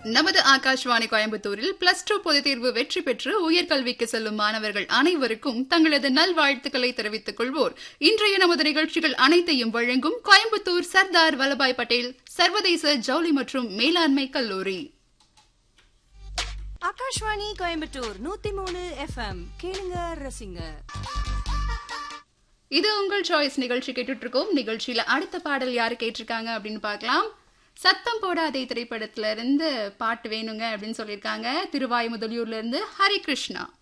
நமது ஆகாஷ்வாணி கோயம்புத்தூரில் plus two பொதுத் தேர்வு வெற்றி பெற்று உயர்கல்விக்கு செல்லும் மாணவர்கள் அனைவருக்கும் தங்களது நல்வாழ்த்துக்களை தெரிவித்துக் கொள்வோர் இன்றைய நமது நிகழ்ச்சிகள் அனைத்தையும் வழங்கும் கோயம்புத்தூர் சர்தார் வல்லபாய் பட்டேல் சர்வதேச ஜவுளி மற்றும் மேலாண்மை கல்லூரி ஆகாஷ்வாணி கோயம்புத்தூர் நூத்தி மூணு எஃப்எம் கேளுங்க ரசிங்க இது உங்கள் சாய்ஸ் நிகழ்ச்சி கேட்டுட்டு இருக்கோம் நிகழ்ச்சியில அடுத்த பாடல் யாரு கேட்டிருக்காங்க அப்படின்னு பார்க்கலாம் சத்தம் போடாதே திரைப்படத்துல இருந்து பாட்டு வேணுங்க அப்படின்னு சொல்லியிருக்காங்க திருவாய் முதலியூர்ல இருந்து ஹரிகிருஷ்ணா